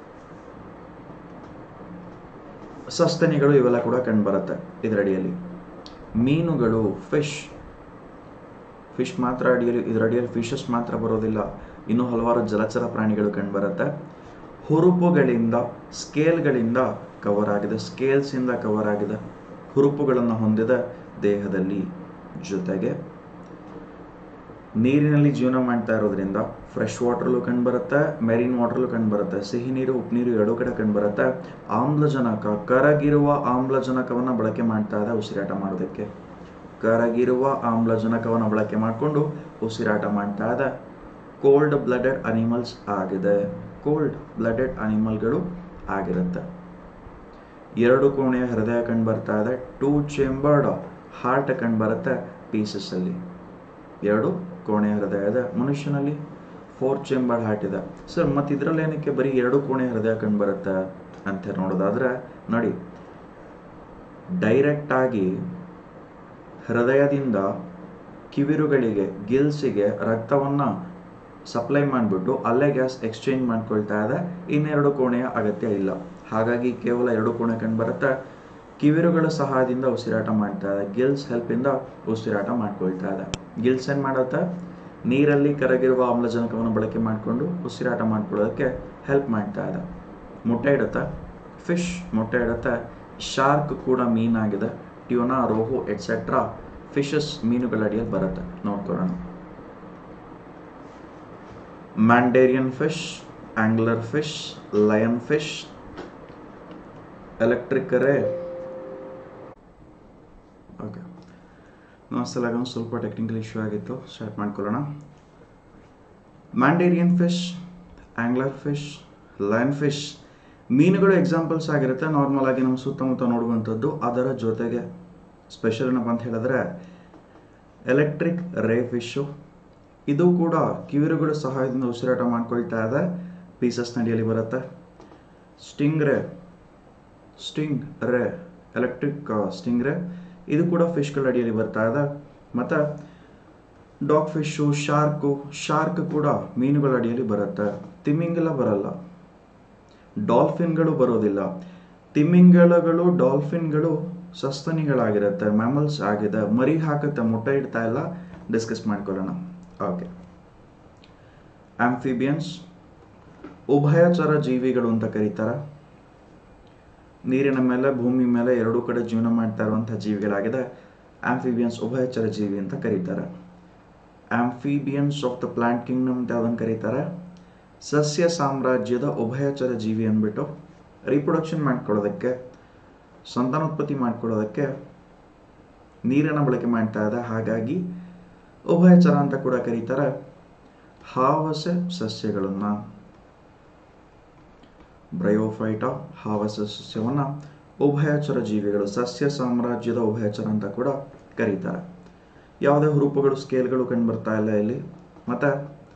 ಸಸ್ತನಿಗಳು ಇವೆಲ್ಲ ಕೂಡ ಕಂಡುಬರುತ್ತೆ ಇದರಡಿಯಲ್ಲಿ ಮೀನುಗಳು ಫಿಶ್ ಫಿಶ್ ಮಾತ್ರ ಅಡಿಯಲ್ಲಿ ಇದರ ಅಡಿಯಲ್ಲಿ ಫಿಶಸ್ ಮಾತ್ರ ಬರೋದಿಲ್ಲ ಇನ್ನೂ ಹಲವಾರು ಜಲಚರ ಪ್ರಾಣಿಗಳು ಕಂಡುಬರುತ್ತೆ ಹುರುಪುಗಳಿಂದ ಸ್ಕೇಲ್ಗಳಿಂದ ಕವರ್ ಆಗಿದೆ ಸ್ಕೇಲ್ಸಿಂದ ಕವರ್ ಆಗಿದೆ ಹುರುಪುಗಳನ್ನು ಹೊಂದಿದ ದೇಹದಲ್ಲಿ ಜೊತೆಗೆ ನೀರಿನಲ್ಲಿ ಜೀವನ ಮಾಡ್ತಾ ಇರೋದ್ರಿಂದ ಫ್ರೆಶ್ ವಾಟರ್ಲು ಕಂಡುಬರುತ್ತೆ ಮೆರಿನ್ ವಾಟರ್ಲು ಕಂಡುಬರುತ್ತೆ ಸಿಹಿ ನೀರು ಉಪ್ಪು ನೀರು ಎರಡೂ ಕಡೆ ಕಂಡುಬರುತ್ತೆ ಆಮ್ಲಜನಕ ಕರಗಿರುವ ಆಮ್ಲಜನಕವನ್ನು ಬಳಕೆ ಮಾಡ್ತಾ ಇದೆ ಉಸಿರಾಟ ಮಾಡೋದಕ್ಕೆ ಕರಗಿರುವ ಆಮ್ಲಜನಕವನ್ನು ಬಳಕೆ ಮಾಡಿಕೊಂಡು ಉಸಿರಾಟ ಮಾಡ್ತಾ ಇದೆ ಕೋಲ್ಡ್ ಬ್ಲಡೆಡ್ ಅನಿಮಲ್ಸ್ ಆಗಿದೆ ಕೋಲ್ಡ್ ಬ್ಲಡೆಡ್ ಅನಿಮಲ್ಗಳು ಆಗಿರುತ್ತೆ ಎರಡು ಕೋಣೆಯ ಹೃದಯ ಕಂಡುಬರ್ತಾ ಇದೆ ಟೂ ಚೇಂಬರ್ಡ್ ಹಾರ್ಟ್ ಕಂಡುಬರುತ್ತೆ ಪೀಸಸ್ ಅಲ್ಲಿ ಎರಡು ಕೋಣೆಯ ಹೃದಯ ಇದೆ ಮನುಷ್ಯನಲ್ಲಿ ಫೋರ್ ಚೇಂಬರ್ಡ್ ಹಾರ್ಟ್ ಇದೆ ಸರ್ ಮತ್ತು ಇದರಲ್ಲಿ ಏನಕ್ಕೆ ಬರೀ ಎರಡು ಕೋಣೆಯ ಹೃದಯ ಕಂಡುಬರುತ್ತೆ ಅಂತ ನೋಡೋದಾದ್ರೆ ನೋಡಿ ಡೈರೆಕ್ಟ್ ಆಗಿ ಹೃದಯದಿಂದ ಕಿವಿರುಗಳಿಗೆ ಗಿಲ್ಸಿಗೆ ರಕ್ತವನ್ನು ಸಪ್ಲೈ ಮಾಡಿಬಿಟ್ಟು ಅಲ್ಲೇ ಗ್ಯಾಸ್ ಎಕ್ಸ್ಚೇಂಜ್ ಮಾಡ್ಕೊಳ್ತಾ ಇದೆ ಇನ್ನೆರಡು ಕೋಣೆಯ ಅಗತ್ಯ ಇಲ್ಲ ಹಾಗಾಗಿ ಕೇವಲ ಎರಡು ಕೋಣೆ ಕಂಡುಬರುತ್ತೆ ಕಿವಿರುಗಳ ಸಹಾಯದಿಂದ ಉಸಿರಾಟ ಮಾಡ್ತಾ ಇದೆ ಗಿಲ್ಸ್ ಹೆಲ್ಪಿಂದ ಉಸಿರಾಟ ಮಾಡ್ಕೊಳ್ತಾ ಇದೆ ಗಿಲ್ಸ್ ಏನು ಮಾಡುತ್ತೆ ನೀರಲ್ಲಿ ಕರಗಿರುವ ಆಮ್ಲಜನಕವನ್ನು ಬಳಕೆ ಮಾಡಿಕೊಂಡು ಉಸಿರಾಟ ಮಾಡ್ಕೊಳ್ಳೋದಕ್ಕೆ ಹೆಲ್ಪ್ ಮಾಡ್ತಾ ಇದೆ ಮೊಟ್ಟೆ ಇಡುತ್ತೆ ಫಿಶ್ ಮೊಟ್ಟೆ ಇಡುತ್ತೆ ಶಾರ್ಕ್ ಕೂಡ ಮೀನಾಗಿದೆ ಟ್ಯೂನಾ ರೋಹು ಎಟ್ಸೆಟ್ರಾ ಫಿಶಸ್ ಮೀನುಗಳ ಅಡಿಯಲ್ಲಿ ಬರುತ್ತೆ ನೋಡ್ಕೊಳ್ಳೋಣ mandarin fish angler fish lion fish electric ray okay ನಮಸ್ತೆ ಒಂದು ಸ್ವಲ್ಪ ಟೆಕ್ನಿಕಲ್ ಇಶ್ಯೂ ಆಗಿತ್ತು ಸ್ಟಾರ್ಟ್ ಮಾಡ್ಕೊಳ್ಳೋಣ mandarin fish angler fish lion fish ಮೀನುಗಳು ಎಕ್ಸಾಂಪಲ್ಸ್ ಆಗಿರುತ್ತೆ ನಾರ್ಮಲ್ ಆಗಿ ನಮ್ಮ ಸುತ್ತಮುತ್ತ ನೋಡುವಂಥದ್ದು ಅದರ ಜೊತೆಗೆ ಸ್ಪೆಷಲ್ ಏನಪ್ಪ ಅಂತ ಹೇಳಿದ್ರೆ ಎಲೆಕ್ಟ್ರಿಕ್ ರೇ ಫಿಶು ಇದು ಕೂಡ ಕಿವಿರುಗಳ ಸಹಾಯದಿಂದ ಉಸಿರಾಟ ಮಾಡ್ಕೊಳ್ತಾ ಇದೆ ಪೀಸಸ್ ನಡಿಯಲ್ಲಿ ಬರುತ್ತೆ ಸ್ಟಿಂಗ್ ರೇ ಸ್ಟಿಂಗ್ ರೇ ಎಲೆಕ್ಟ್ರಿಕ್ ಸ್ಟಿಂಗ್ ರೇ ಇದು ಕೂಡ ಫಿಶ್ಗಳ ಅಡಿಯಲ್ಲಿ ಬರ್ತಾ ಇದೆ ಮತ್ತು ಡಾಗ್ ಫಿಶು ಶಾರ್ಕು ಶಾರ್ಕ್ ಕೂಡ ಮೀನುಗಳ ಅಡಿಯಲ್ಲಿ ಬರುತ್ತೆ ತಿಮಿಂಗಲ ಬರಲ್ಲ ಡಾಲ್ಫಿನ್ಗಳು ಬರೋದಿಲ್ಲ ತಿಮಿಂಗಲಗಳು ಡಾಲ್ಫಿನ್ಗಳು ಸಸ್ತನಿಗಳಾಗಿರುತ್ತೆ ಮ್ಯಾಮಲ್ಸ್ ಆಗಿದೆ ಮರಿ ಹಾಕುತ್ತೆ ಮೊಟ್ಟೆ ಇಡ್ತಾ ಇಲ್ಲ ಡಿಸ್ಕಸ್ ಮಾಡ್ಕೊಳ್ಳೋಣ ಓಕೆ ಆಂಫಿಬಿಯನ್ಸ್ ಉಭಯಚರ ಜೀವಿಗಳು ಅಂತ ಕರೀತಾರೆ ನೀರಿನ ಮೇಲೆ ಭೂಮಿ ಮೇಲೆ ಎರಡೂ ಕಡೆ ಜೀವನ ಮಾಡ್ತಾ ಇರುವಂತಹ ಜೀವಿಗಳಾಗಿದೆ ಆಂಫಿಬಿಯನ್ಸ್ ಉಭಯಚರ ಜೀವಿ ಅಂತ ಕರೀತಾರೆ amphibians of the plant kingdom ಅಂತ ಅದನ್ನು ಕರೀತಾರೆ ಸಸ್ಯ ಸಾಮ್ರಾಜ್ಯದ ಉಭಯಚರ ಜೀವಿ ಅಂದ್ಬಿಟ್ಟು ರೀಪ್ರೊಡಕ್ಷನ್ ಮಾಡ್ಕೊಳ್ಳೋದಕ್ಕೆ ಸಂತಾನೋತ್ಪತ್ತಿ ಮಾಡ್ಕೊಳ್ಳೋದಕ್ಕೆ ನೀರನ್ನು ಬಳಕೆ ಮಾಡ್ತಾ ಇದೆ ಹಾಗಾಗಿ ಉಭಯಚರ ಅಂತ ಕೂಡ ಕರೀತಾರೆ ಹಾವಸೆ ಸಸ್ಯಗಳನ್ನು ಬ್ರಯೋಫೈಟ ಹಾವಸ ಸಸ್ಯವನ್ನು ಉಭಯಚರ ಜೀವಿಗಳು ಸಸ್ಯ ಸಾಮ್ರಾಜ್ಯದ ಉಭಯಚರ ಅಂತ ಕೂಡ ಕರೀತಾರೆ ಯಾವುದೇ ಹುರುಪುಗಳು ಸ್ಕೇಲ್ಗಳು ಕಂಡುಬರ್ತಾ ಇಲ್ಲ ಇಲ್ಲಿ ಮತ್ತು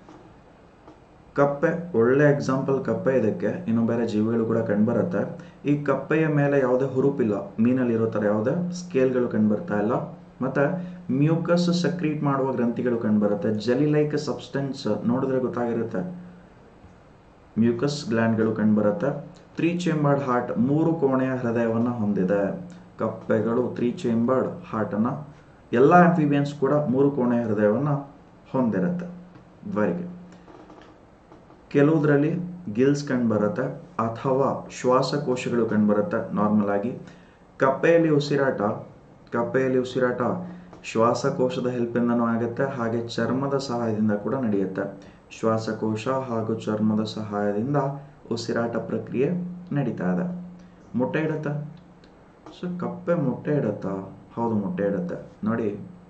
ಕಪ್ಪೆ ಒಳ್ಳೆ ಎಕ್ಸಾಂಪಲ್ ಕಪ್ಪೆ ಇದಕ್ಕೆ ಇನ್ನು ಬೇರೆ ಜೀವಿಗಳು ಕೂಡ ಕಂಡುಬರುತ್ತೆ ಈ ಕಪ್ಪೆಯ ಮೇಲೆ ಯಾವುದೇ ಹುರುಪಿಲ್ಲ ಮೀನಲ್ಲಿ ಇರೋ ಥರ ಯಾವುದೇ ಸ್ಕೇಲ್ಗಳು ಕಂಡುಬರ್ತಾ ಇಲ್ಲ ಮತ್ತು ಮ್ಯೂಕಸ್ ಸಕ್ರೀಟ್ ಮಾಡುವ ಗ್ರಂಥಿಗಳು ಕಂಡುಬರುತ್ತೆ ಜಲಿ ಲೈಕ್ ಸಬ್ಸ್ಟೆನ್ಸ್ ನೋಡಿದ್ರೆ ಗೊತ್ತಾಗಿರುತ್ತೆ ಮ್ಯೂಕಸ್ ಗ್ಲ್ಯಾಂಡ್ಗಳು ಕಂಡುಬರುತ್ತೆ ತ್ರೀ ಚೇಂಬರ್ಡ್ ಹಾರ್ಟ್ ಮೂರು ಕೋಣೆಯ ಹೃದಯವನ್ನು ಹೊಂದಿದೆ ಕಪ್ಪೆಗಳು ತ್ರೀ ಚೇಂಬರ್ಡ್ ಹಾರ್ಟನ್ನು ಎಲ್ಲ ಆಂಫಿಬಿಯನ್ಸ್ ಕೂಡ ಮೂರು ಕೋಣೆಯ ಹೃದಯವನ್ನು ಹೊಂದಿರುತ್ತೆ ದ್ವರಿಗೆ ಕೆಲವುದರಲ್ಲಿ ಗಿಲ್ಸ್ ಕಂಡುಬರುತ್ತೆ ಅಥವಾ ಶ್ವಾಸಕೋಶಗಳು ಕಂಡುಬರುತ್ತೆ ನಾರ್ಮಲ್ ಆಗಿ ಕಪ್ಪೆಯಲ್ಲಿ ಉಸಿರಾಟ ಕಪ್ಪೆಯಲ್ಲಿ ಉಸಿರಾಟ ಶ್ವಾಸಕೋಶದ ಹೆಲ್ಪಿಂದನೂ ಆಗುತ್ತೆ ಹಾಗೆ ಚರ್ಮದ ಸಹಾಯದಿಂದ ಕೂಡ ನಡೆಯುತ್ತೆ ಶ್ವಾಸಕೋಶ ಹಾಗೂ ಚರ್ಮದ ಸಹಾಯದಿಂದ ಉಸಿರಾಟ ಪ್ರಕ್ರಿಯೆ ನಡೀತಾ ಇದೆ ಮೊಟ್ಟೆ ಇಡುತ್ತಾ ಸೊ ಕಪ್ಪೆ ಮೊಟ್ಟೆ ಇಡುತ್ತಾ ಹೌದು ಮೊಟ್ಟೆ ಇಡುತ್ತೆ ನೋಡಿ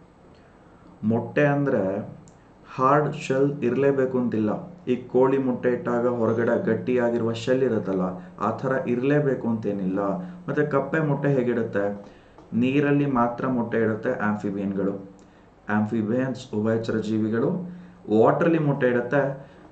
ಮೊಟ್ಟೆ ಅಂದರೆ ಹಾರ್ಡ್ ಶೆಲ್ ಇರಲೇಬೇಕು ಅಂತಿಲ್ಲ ಈ ಕೋಳಿ ಮೊಟ್ಟೆ ಇಟ್ಟಾಗ ಹೊರಗಡೆ ಗಟ್ಟಿಯಾಗಿರುವ ಶೆಲ್ ಇರುತ್ತಲ್ಲ ಆ ಥರ ಇರಲೇಬೇಕು ಅಂತೇನಿಲ್ಲ ಮತ್ತು ಕಪ್ಪೆ ಮೊಟ್ಟೆ ಹೇಗಿಡುತ್ತೆ ನೀರಲ್ಲಿ ಮಾತ್ರ ಮೊಟ್ಟೆ ಇಡುತ್ತೆ ಆಂಫಿಬಿಯನ್ಗಳು ಆಂಫಿಬಿಯನ್ಸ್ ಉಭಯಚರ ಜೀವಿಗಳು ವಾಟ್ರಲ್ಲಿ ಮೊಟ್ಟೆ ಇಡುತ್ತೆ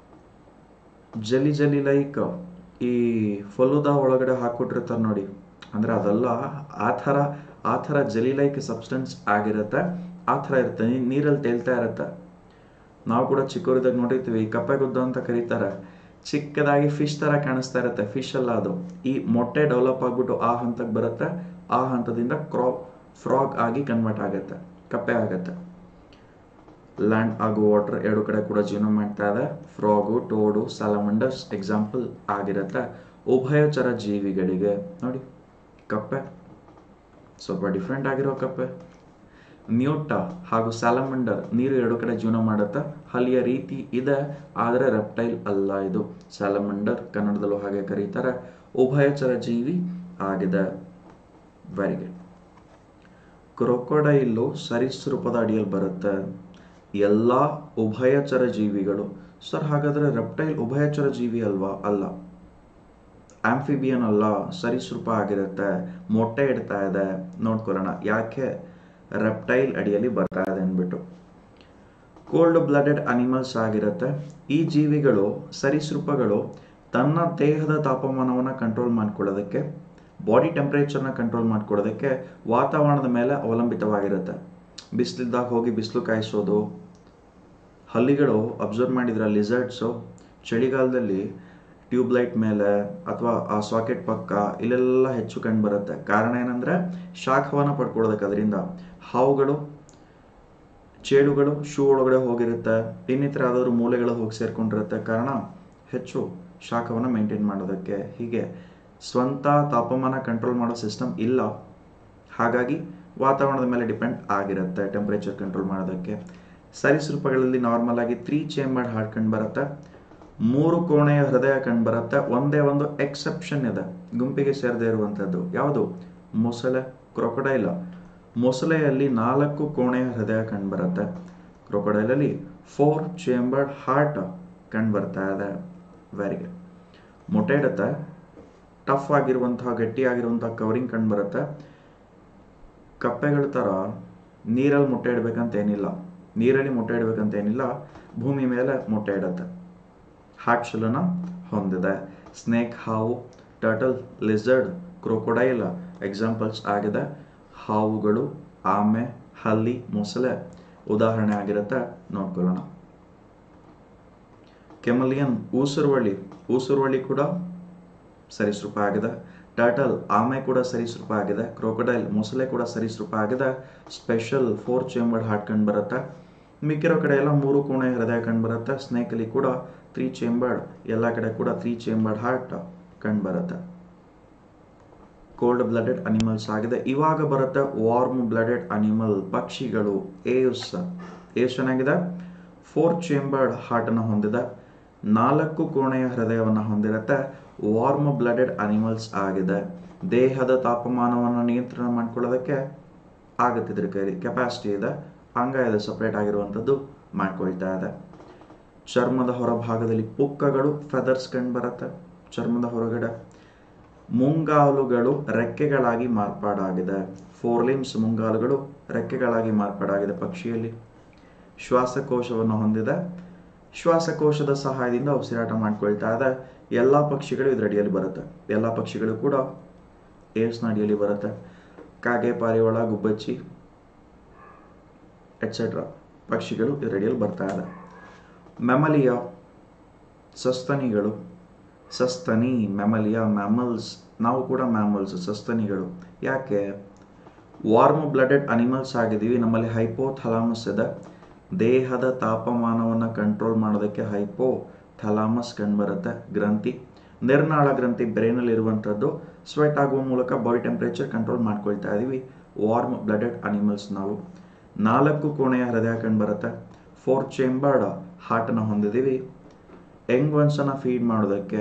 ಜಲಿ ಜಲಿ ಲೈಕ್ ಈ ಫಲುದ ಒಳಗಡೆ ಹಾಕ್ಕೊಟ್ಟಿರ್ತಾರೆ ನೋಡಿ ಅಂದರೆ ಅದೆಲ್ಲ ಆ ಥರ ಆ ಥರ ಜಲಿ ಲೈಕ್ ಸಬ್ಸ್ಟೆನ್ಸ್ ಆಗಿರುತ್ತೆ ಆ ಥರ ಇರುತ್ತೆ ನೀರಲ್ಲಿ ತೇಲ್ತಾ ಇರುತ್ತೆ ನಾವು ಕೂಡ ಚಿಕ್ಕವರಿದ್ದಾಗ ನೋಡಿರ್ತೀವಿ ಕಪ್ಪೆಗುದ್ದ ಅಂತ ಕರೀತಾರೆ ಚಿಕ್ಕದಾಗಿ ಫಿಶ್ ಥರ ಕಾಣಿಸ್ತಾ ಇರುತ್ತೆ ಫಿಶ್ ಅಲ್ಲ ಅದು ಈ ಮೊಟ್ಟೆ ಡೆವಲಪ್ ಆಗ್ಬಿಟ್ಟು ಆ ಹಂತಕ್ಕೆ ಬರುತ್ತೆ ಆ ಹಂತದಿಂದ ಕ್ರಾ ಫ್ರಾಗ್ ಆಗಿ ಕನ್ವರ್ಟ್ ಆಗುತ್ತೆ ಕಪ್ಪೆ ಆಗುತ್ತೆ ಲ್ಯಾಂಡ್ ಹಾಗೂ ವಾಟರ್ ಎರಡು ಕಡೆ ಕೂಡ ಜೀವನ ಮಾಡ್ತಾ ಇದೆ ಫ್ರಾಗು ಟೋಡು ಸಾಲಮಂಡರ್ಸ್ ಎಕ್ಸಾಂಪಲ್ ಆಗಿರುತ್ತೆ ಉಭಯಚರ ಜೀವಿಗಳಿಗೆ ನೋಡಿ ಕಪ್ಪೆ ಸ್ವಲ್ಪ ಡಿಫ್ರೆಂಟ್ ಆಗಿರೋ ಕಪ್ಪೆ ನ್ಯೂಟ ಹಾಗೂ ಸ್ಯಾಲಮಂಡರ್ ನೀರು ಎರಡು ಕಡೆ ಜೀವನ ಮಾಡುತ್ತೆ ಹಲಿಯ ರೀತಿ ಇದೆ ಆದರೆ ರೆಪ್ಟೈಲ್ ಅಲ್ಲ ಇದು ಸ್ಯಾಲಮಂಡರ್ ಕನ್ನಡದಲ್ಲೂ ಹಾಗೆ ಕರೀತಾರೆ ಉಭಯಚರ ಜೀವಿ ಆಗಿದೆ ವೆರಿ ಗುಡ್ ಕ್ರೊಕೊಡೈಲು ಸರೀಸೃಪದ ಅಡಿಯಲ್ಲಿ ಬರುತ್ತೆ ಎಲ್ಲ ಉಭಯಚರ ಜೀವಿಗಳು ಸರ್ ಹಾಗಾದ್ರೆ ರೆಪ್ಟೈಲ್ ಉಭಯಚರ ಜೀವಿ ಅಲ್ವಾ ಅಲ್ಲ ಆಂಫಿಬಿಯನ್ ಅಲ್ಲ ಸರೀಸೃಪ ಆಗಿರುತ್ತೆ ಮೊಟ್ಟೆ ಇಡ್ತಾ ಇದೆ ನೋಡ್ಕೊಳ್ಳೋಣ ಯಾಕೆ ರೆಪ್ಟೈಲ್ ಅಡಿಯಲ್ಲಿ ಬರ್ತಾ ಇದೆ ಅಂದ್ಬಿಟ್ಟು ಕೋಲ್ಡ್ ಬ್ಲಡೆಡ್ ಅನಿಮಲ್ಸ್ ಆಗಿರುತ್ತೆ ಈ ಜೀವಿಗಳು ಸರೀಸೃಪಗಳು ತನ್ನ ದೇಹದ ತಾಪಮಾನವನ್ನು ಕಂಟ್ರೋಲ್ ಮಾಡ್ಕೊಳ್ಳೋದಕ್ಕೆ ಬಾಡಿ ಟೆಂಪ್ರೇಚರ್ನ ಕಂಟ್ರೋಲ್ ಮಾಡ್ಕೊಳ್ಳೋದಕ್ಕೆ ವಾತಾವರಣದ ಮೇಲೆ ಅವಲಂಬಿತವಾಗಿರುತ್ತೆ ಬಿಸಿಲಿದ್ದಾಗ ಹೋಗಿ ಬಿಸಿಲು ಕಾಯಿಸೋದು ಹಲ್ಲಿಗಳು ಅಬ್ಸರ್ವ್ ಮಾಡಿದ್ರೆ ಲಿಸರ್ಟ್ಸು ಚಳಿಗಾಲದಲ್ಲಿ ಟ್ಯೂಬ್ಲೈಟ್ ಮೇಲೆ ಅಥವಾ ಆ ಸಾಕೆಟ್ ಪಕ್ಕ ಇಲ್ಲೆಲ್ಲ ಹೆಚ್ಚು ಕಂಡು ಬರುತ್ತೆ ಕಾರಣ ಏನಂದ್ರೆ ಶಾಖವನ್ನು ಪಡ್ಕೊಳ್ಳೋದಕ್ಕೆ ಅದರಿಂದ ಹಾವುಗಳು ಚೇಳುಗಳು ಶೂ ಒಳಗಡೆ ಹೋಗಿರುತ್ತೆ ಇನ್ನಿತರ ಯಾವ್ದಾದ್ರು ಮೂಲೆಗಳು ಹೋಗಿ ಸೇರ್ಕೊಂಡಿರುತ್ತೆ ಕಾರಣ ಹೆಚ್ಚು ಶಾಖವನ್ನು ಮೇಂಟೈನ್ ಮಾಡೋದಕ್ಕೆ ಹೀಗೆ ಸ್ವಂತ ತಾಪಮಾನ ಕಂಟ್ರೋಲ್ ಮಾಡೋ ಸಿಸ್ಟಮ್ ಇಲ್ಲ ಹಾಗಾಗಿ ವಾತಾವರಣದ ಮೇಲೆ ಡಿಪೆಂಡ್ ಆಗಿರುತ್ತೆ ಟೆಂಪ್ರೇಚರ್ ಕಂಟ್ರೋಲ್ ಮಾಡೋದಕ್ಕೆ ಸರೀಸೃಪಗಳಲ್ಲಿ ನಾರ್ಮಲ್ ಆಗಿ ತ್ರೀ ಚೇಂಬರ್ಡ್ ಹಾರ್ಟ್ ಕಂಡು ಬರುತ್ತೆ ಮೂರು ಕೋಣೆಯ ಹೃದಯ ಕಂಡು ಬರುತ್ತೆ ಒಂದೇ ಒಂದು ಎಕ್ಸೆಪ್ಷನ್ ಇದೆ ಗುಂಪಿಗೆ ಸೇರದೇ ಇರುವಂಥದ್ದು ಯಾವುದು ಮೊಸಳೆ ಕ್ರೊಕೊಡೈಲ ಮೊಸಳೆಯಲ್ಲಿ ನಾಲ್ಕು ಕೋಣೆಯ ಹೃದಯ ಕಂಡು ಬರುತ್ತೆ ಕ್ರೊಕೊಡೈಲಲ್ಲಿ ಫೋರ್ ಚೇಂಬರ್ಡ್ ಹಾರ್ಟ್ ಕಂಡು ಬರ್ತಾ ಇದೆ ವೆರಿ ಗುಡ್ ಮೊಟ್ಟೆ ಇಡುತ್ತೆ ಟಫ್ ಆಗಿರುವಂತಹ ಗಟ್ಟಿಯಾಗಿರುವಂತಹ ಕವರಿಂಗ್ ಕಂಡು ಬರುತ್ತೆ ಕಪ್ಪೆಗಳ ಥರ ನೀರಲ್ಲಿ ಮೊಟ್ಟೆ ಇಡಬೇಕಂತ ಏನಿಲ್ಲ ನೀರಲ್ಲಿ ಮೊಟ್ಟೆ ಇಡಬೇಕಂತ ಏನಿಲ್ಲ ಭೂಮಿ ಮೇಲೆ ಮೊಟ್ಟೆ ಇಡುತ್ತೆ ಹಾರ್ಟ್ ಶೆಲ್ಲನ್ನು ಹೊಂದಿದೆ ಸ್ನೇಕ್ ಹಾವು ಟರ್ಟಲ್ ಲಿಸರ್ಡ್ ಕ್ರೊಕೊಡೈಲ್ ಎಕ್ಸಾಂಪಲ್ಸ್ ಆಗಿದೆ ಹಾವುಗಳು ಆಮೆ ಹಲ್ಲಿ ಮೊಸಳೆ ಉದಾಹರಣೆ ಆಗಿರುತ್ತೆ ನೋಡ್ಕೊಳ್ಳೋಣ ಕೆಮಲಿಯನ್ ಊಸುರುವಳ್ಳಿ ಊಸುರುವಳ್ಳಿ ಕೂಡ ಸರೀಸೃಪ ಆಗಿದೆ ಟರ್ಟಲ್ ಆಮೆ ಕೂಡ ಸರೀಸೃಪ ಆಗಿದೆ ಕ್ರೊಕೊಡೈಲ್ ಮೊಸಳೆ ಕೂಡ ಸರೀಸೃಪ ಆಗಿದೆ ಸ್ಪೆಷಲ್ ಫೋರ್ ಚೇಂಬರ್ಡ್ ಹಾರ್ಟ್ ಕಂಡು ಬರುತ್ತೆ ಮಿಕ್ಕಿರೋ ಕಡೆ ಎಲ್ಲ ಮೂರು ಕೋಣೆ ಹೃದಯ ಕಂಡು ಬರುತ್ತೆ ಸ್ನೇಕಲ್ಲಿ ಕೂಡ ತ್ರೀ ಚೇಂಬರ್ಡ್ ಎಲ್ಲ ಕಡೆ ಕೂಡ ತ್ರೀ ಚೇಂಬರ್ಡ್ ಹಾರ್ಟ್ ಕಂಡು ಬರುತ್ತೆ ಕೋಲ್ಡ್ ಬ್ಲಡೆಡ್ ಅನಿಮಲ್ಸ್ ಆಗಿದೆ ಇವಾಗ ಬರುತ್ತೆ ವಾರ್ಮ್ ಬ್ಲಡೆಡ್ ಅನಿಮಲ್ ಪಕ್ಷಿಗಳು ಏಯುಸ್ ಏಸ್ ಚೆನ್ನಾಗಿದೆ ಫೋರ್ ಚೇಂಬರ್ಡ್ ಹಾರ್ಟನ್ನು ಹೊಂದಿದೆ ನಾಲ್ಕು ಕೋಣೆಯ ಹೃದಯವನ್ನು ಹೊಂದಿರುತ್ತೆ ವಾರ್ಮ್ ಬ್ಲಡೆಡ್ ಅನಿಮಲ್ಸ್ ಆಗಿದೆ ದೇಹದ ತಾಪಮಾನವನ್ನು ನಿಯಂತ್ರಣ ಮಾಡ್ಕೊಳ್ಳೋದಕ್ಕೆ ಆಗುತ್ತೆ ಇದ್ರ ಕೈಲಿ ಕೆಪಾಸಿಟಿ ಇದೆ ಅಂಗ ಇದೆ ಸಪ್ರೇಟ್ ಆಗಿರುವಂಥದ್ದು ಮಾಡ್ಕೊಳ್ತಾ ಇದೆ ಚರ್ಮದ ಹೊರಭಾಗದಲ್ಲಿ ಪುಕ್ಕಗಳು ಫೆದರ್ಸ್ ಕಂಡು ಬರುತ್ತೆ ಚರ್ಮದ ಹೊರಗಡೆ ಮುಂಗಾಲುಗಳು ರೆಕ್ಕೆಗಳಾಗಿ ಮಾರ್ಪಾಡಾಗಿದೆ ಫೋರ್ ಲಿಮ್ಸ್ ಮುಂಗಾಲುಗಳು ರೆಕ್ಕೆಗಳಾಗಿ ಮಾರ್ಪಾಡಾಗಿದೆ ಪಕ್ಷಿಯಲ್ಲಿ ಶ್ವಾಸಕೋಶವನ್ನು ಹೊಂದಿದೆ ಶ್ವಾಸಕೋಶದ ಸಹಾಯದಿಂದ ಉಸಿರಾಟ ಮಾಡ್ಕೊಳ್ತಾ ಇದೆ ಎಲ್ಲ ಪಕ್ಷಿಗಳು ಇದರ ಅಡಿಯಲ್ಲಿ ಬರುತ್ತೆ ಎಲ್ಲ ಪಕ್ಷಿಗಳು ಕೂಡ ಏಸ್ನ ಅಡಿಯಲ್ಲಿ ಬರುತ್ತೆ ಕಾಗೆ ಪಾರಿವಾಳ ಗುಬ್ಬಚ್ಚಿ ಎಟ್ಸೆಟ್ರಾ ಪಕ್ಷಿಗಳು ಇದರ ಅಡಿಯಲ್ಲಿ ಬರ್ತಾ ಇದೆ ಮೆಮಲಿಯ ಸಸ್ತನಿಗಳು ಸಸ್ತನಿ ಮೆಮಲಿಯ ಮ್ಯಾಮಲ್ಸ್ ನಾವು ಕೂಡ ಮ್ಯಾಮಲ್ಸ್ ಸಸ್ತನಿಗಳು ಯಾಕೆ ವಾರ್ಮ್ ಬ್ಲಡೆಡ್ ಅನಿಮಲ್ಸ್ ಆಗಿದ್ದೀವಿ ನಮ್ಮಲ್ಲಿ ಹೈಪೋ ಥಲಾಮಸ್ ಇದೆ ದೇಹದ ತಾಪಮಾನವನ್ನು ಕಂಟ್ರೋಲ್ ಮಾಡೋದಕ್ಕೆ ಹೈಪೋ ಥಲಾಮಸ್ ಕಂಡುಬರುತ್ತೆ ಗ್ರಂಥಿ ನಿರ್ನಾಳ ಗ್ರಂಥಿ ಬ್ರೈನಲ್ಲಿ ಇರುವಂಥದ್ದು ಸ್ವೆಟ್ ಆಗುವ ಮೂಲಕ ಬಾಡಿ ಟೆಂಪ್ರೇಚರ್ ಕಂಟ್ರೋಲ್ ಮಾಡ್ಕೊಳ್ತಾ ಇದ್ದೀವಿ ವಾರ್ಮ್ ಬ್ಲಡೆಡ್ ಅನಿಮಲ್ಸ್ ನಾವು ನಾಲ್ಕು ಕೋಣೆಯ ಹೃದಯ ಕಂಡುಬರುತ್ತೆ ಫೋರ್ ಚೇಂಬರ್ಡ್ ಹಾರ್ಟನ್ನು ಹೊಂದಿದ್ದೀವಿ ಯಂಗ್ ಒನ್ಸನ್ನು ಫೀಡ್ ಮಾಡೋದಕ್ಕೆ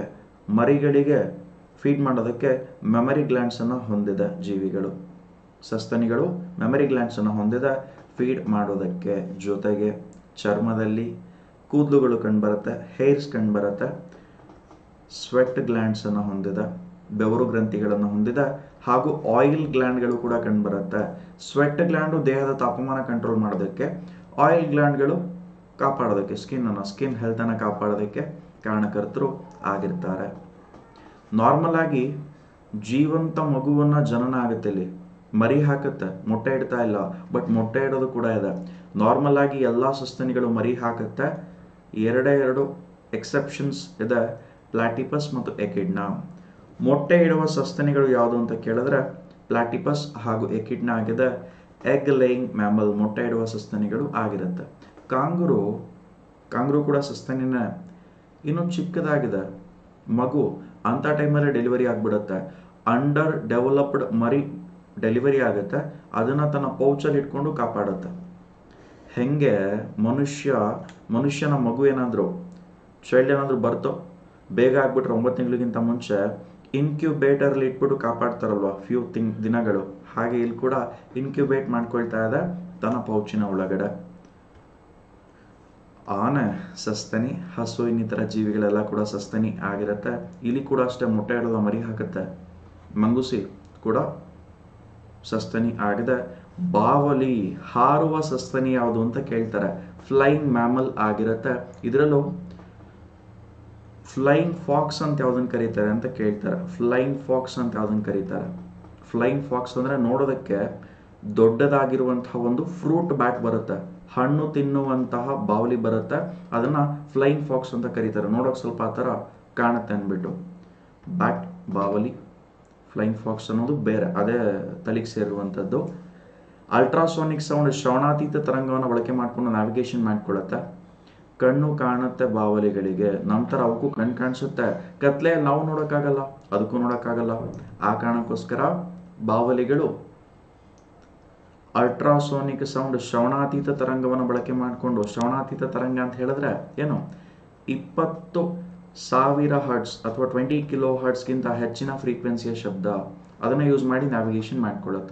ಮರಿಗಳಿಗೆ ಫೀಡ್ ಮಾಡೋದಕ್ಕೆ ಮೆಮರಿ ಗ್ಲ್ಯಾಂಡ್ಸನ್ನು ಹೊಂದಿದ ಜೀವಿಗಳು ಸಸ್ತನಿಗಳು ಮೆಮರಿ ಗ್ಲ್ಯಾಂಡ್ಸನ್ನು ಹೊಂದಿದ ಫೀಡ್ ಮಾಡೋದಕ್ಕೆ ಜೊತೆಗೆ ಚರ್ಮದಲ್ಲಿ ಕೂದಲುಗಳು ಕಂಡುಬರುತ್ತೆ ಹೇರ್ಸ್ ಕಂಡುಬರುತ್ತೆ ಸ್ವೆಟ್ ಗ್ಲ್ಯಾಂಡ್ಸನ್ನು ಹೊಂದಿದ ಬೆವರು ಗ್ರಂಥಿಗಳನ್ನು ಹೊಂದಿದ ಹಾಗೂ ಆಯಿಲ್ ಗ್ಲ್ಯಾಂಡ್ಗಳು ಕೂಡ ಕಂಡುಬರುತ್ತೆ ಸ್ವೆಟ್ ಗ್ಲ್ಯಾಂಡು ದೇಹದ ತಾಪಮಾನ ಕಂಟ್ರೋಲ್ ಮಾಡೋದಕ್ಕೆ ಆಯಿಲ್ ಗ್ಲ್ಯಾಂಡ್ಗಳು ಕಾಪಾಡೋದಕ್ಕೆ ಸ್ಕಿನ್ನನ್ನು ಸ್ಕಿನ್ ಹೆಲ್ತನ್ನು ಕಾಪಾಡೋದಕ್ಕೆ ಕಾರಣಕರ್ತರು ಆಗಿರ್ತಾರೆ ನಾರ್ಮಲ್ ಆಗಿ ಜೀವಂತ ಮಗುವನ್ನು ಜನನ ಆಗುತ್ತೆ ಇಲ್ಲಿ ಮರಿ ಹಾಕುತ್ತೆ ಮೊಟ್ಟೆ ಇಡ್ತಾ ಇಲ್ಲ ಬಟ್ ಮೊಟ್ಟೆ ಇಡೋದು ಕೂಡ ಇದೆ ನಾರ್ಮಲ್ ಆಗಿ ಎಲ್ಲ ಸಸ್ತನಿಗಳು ಮರಿ ಹಾಕುತ್ತೆ ಎರಡೇ ಎರಡು ಎಕ್ಸೆಪ್ಷನ್ಸ್ ಇದೆ ಪ್ಲಾಟಿಪಸ್ ಮತ್ತು ಎಕಿಡ್ನಾ ಮೊಟ್ಟೆ ಇಡುವ ಸಸ್ತನಿಗಳು ಯಾವುದು ಅಂತ ಕೇಳಿದ್ರೆ ಪ್ಲಾಟಿಪಸ್ ಹಾಗೂ ಎಕಿಡ್ನಾ ಆಗಿದೆ ಎಗ್ ಲೇಯಿಂಗ್ ಮ್ಯಾಮಲ್ ಮೊಟ್ಟೆ ಇಡುವ ಸಸ್ತನಿಗಳು ಆಗಿರುತ್ತೆ ಕಾಂಗುರು ಕಾಂಗ್ರು ಕೂಡ ಸಸ್ತನಿನ ಇನ್ನು ಚಿಕ್ಕದಾಗಿದೆ ಮಗು ಅಂಥ ಟೈಮಲ್ಲಿ ಡೆಲಿವರಿ ಆಗಿಬಿಡುತ್ತೆ ಅಂಡರ್ ಡೆವಲಪ್ಡ್ ಮರಿ ಡೆಲಿವರಿ ಆಗುತ್ತೆ ಅದನ್ನು ತನ್ನ ಪೌಚಲ್ಲಿ ಇಟ್ಕೊಂಡು ಕಾಪಾಡುತ್ತೆ ಹೆಂಗೆ ಮನುಷ್ಯ ಮನುಷ್ಯನ ಮಗು ಏನಾದರೂ ಚೈಲ್ಡ್ ಏನಾದರೂ ಬರ್ತೋ ಬೇಗ ಆಗ್ಬಿಟ್ರೆ ಒಂಬತ್ತು ತಿಂಗಳಿಗಿಂತ ಮುಂಚೆ ಇನ್ಕ್ಯುಬೇಟರ್ಲಿ ಇಟ್ಬಿಟ್ಟು ಕಾಪಾಡ್ತಾರಲ್ವ ಫ್ಯೂ ತಿಂಗ್ ದಿನಗಳು ಹಾಗೆ ಇಲ್ಲಿ ಕೂಡ ಇನ್ಕ್ಯುಬೇಟ್ ಮಾಡ್ಕೊಳ್ತಾ ಇದೆ ತನ್ನ ಪೌಚಿನ ಒಳಗಡೆ ಆನೆ ಸಸ್ತನಿ ಹಸು ಇನ್ನಿತರ ಜೀವಿಗಳೆಲ್ಲ ಕೂಡ ಸಸ್ತನಿ ಆಗಿರುತ್ತೆ ಇಲ್ಲಿ ಕೂಡ ಅಷ್ಟೇ ಮೊಟ್ಟೆ ಇಡೋದ ಮರಿ ಹಾಕುತ್ತೆ ಮಂಗುಸಿ ಕೂಡ ಸಸ್ತನಿ ಆಗಿದೆ ಬಾವಲಿ ಹಾರುವ ಸಸ್ತನಿ ಯಾವುದು ಅಂತ ಕೇಳ್ತಾರೆ ಫ್ಲೈಯಿಂಗ್ ಮ್ಯಾಮಲ್ ಆಗಿರುತ್ತೆ ಇದರಲ್ಲೂ ಫ್ಲೈಯಿಂಗ್ ಫಾಕ್ಸ್ ಅಂತ ಯಾವ್ದನ್ನ ಕರೀತಾರೆ ಅಂತ ಕೇಳ್ತಾರೆ ಫ್ಲೈಯಿಂಗ್ ಫಾಕ್ಸ್ ಅಂತ ಯಾವ್ದನ್ನ ಕರೀತಾರೆ ಫ್ಲೈಯಿಂಗ್ ಫಾಕ್ಸ್ ಅಂದ್ರೆ ನೋಡೋದಕ್ಕೆ ದೊಡ್ಡದಾಗಿರುವಂತಹ ಒಂದು ಫ್ರೂಟ್ ಬ್ಯಾಟ್ ಬರುತ್ತೆ ಹಣ್ಣು ತಿನ್ನುವಂತಹ ಬಾವಲಿ ಬರುತ್ತೆ ಅದನ್ನ ಫ್ಲೈಯಿಂಗ್ ಫಾಕ್ಸ್ ಅಂತ ಕರೀತಾರೆ ನೋಡೋಕೆ ಸ್ವಲ್ಪ ಆ ಥರ ಕಾಣುತ್ತೆ ಅಂದ್ಬಿಟ್ಟು ಬ್ಯಾಟ್ ಬಾವಲಿ ಫ್ಲೈಯಿಂಗ್ ಫಾಕ್ಸ್ ಅನ್ನೋದು ಬೇರೆ ಅದೇ ತಲೆಗೆ ಸೇರುವಂಥದ್ದು ಅಲ್ಟ್ರಾಸೋನಿಕ್ ಸೌಂಡ್ ಶ್ರವಣಾತೀತ ತರಂಗವನ್ನು ಬಳಕೆ ಮಾಡಿಕೊಂಡು ನ್ಯಾವಿಗೇಷನ್ ಮಾಡ್ಕೊಳ್ಳುತ್ತೆ ಕಣ್ಣು ಕಾಣುತ್ತೆ ಬಾವಲಿಗಳಿಗೆ ನಂತರ ಅವಕ್ಕೂ ಕಣ್ಣು ಕಾಣಿಸುತ್ತೆ ಕತ್ಲೆ ನಾವು ನೋಡೋಕ್ಕಾಗಲ್ಲ ಅದಕ್ಕೂ ನೋಡೋಕ್ಕಾಗಲ್ಲ ಆ ಕಾರಣಕ್ಕೋಸ್ಕರ ಬಾವಲಿಗಳು ಅಲ್ಟ್ರಾಸೋನಿಕ್ ಸೌಂಡ್ ಶ್ರವಣಾತೀತ ತರಂಗವನ್ನು ಬಳಕೆ ಮಾಡಿಕೊಂಡು ಶ್ರವಣಾತೀತ ತರಂಗ ಅಂತ ಹೇಳಿದ್ರೆ ಏನು ಇಪ್ಪತ್ತು ಸಾವಿರ ಹರ್ಟ್ಸ್ ಅಥವಾ ಟ್ವೆಂಟಿ ಕಿಲೋ ಹರ್ಟ್ಸ್ಗಿಂತ ಹೆಚ್ಚಿನ ಫ್ರೀಕ್ವೆನ್ಸಿಯ ಶಬ್ದ ಅದನ್ನು ಯೂಸ್ ಮಾಡಿ ನ್ಯಾವಿಗೇಷನ್ ಮಾಡ್ಕೊಳ್ಳುತ್ತೆ